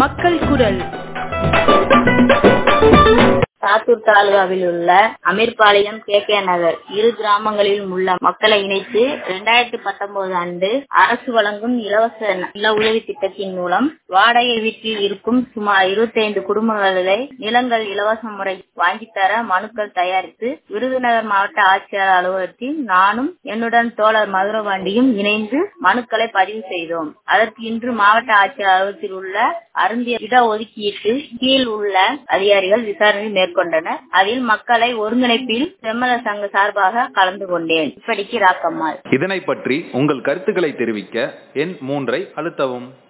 மக்கள் குரல் சாத்தூர் தாலுகாவில் உள்ள அமீர்பாளையம் கே கே நகர் இரு கிராமங்களில் உள்ள மக்களை இணைத்து இரண்டாயிரத்தி பத்தொன்பது ஆண்டு அரசு வழங்கும் இலவச நில உதவி திட்டத்தின் மூலம் வாடகை வீட்டில் இருக்கும் சுமார் இருபத்தி ஐந்து குடும்பங்களை நிலங்கள் இலவச முறை வாங்கித்தர மனுக்கள் தயாரித்து விருதுநகர் மாவட்ட ஆட்சியர் அலுவலகத்தில் நானும் என்னுடன் தோழர் மதுரபாண்டியும் இணைந்து மனுக்களை பதிவு செய்தோம் அதற்கு இன்று மாவட்ட ஆட்சியர் அலுவலகத்தில் உள்ள அருந்திய இட ஒதுக்கீட்டு கீழ் உள்ள அதிகாரிகள் விசாரணை மேற்கொண்டனர் அதில் மக்களை ஒருங்கிணைப்பில் செம்மல சங்க சார்பாக கலந்து கொண்டேன் இப்படிக்கு ராக்கம்மாள் இதனை பற்றி உங்கள் கருத்துக்களை தெரிவிக்க எண் மூன்றை அழுத்தவும்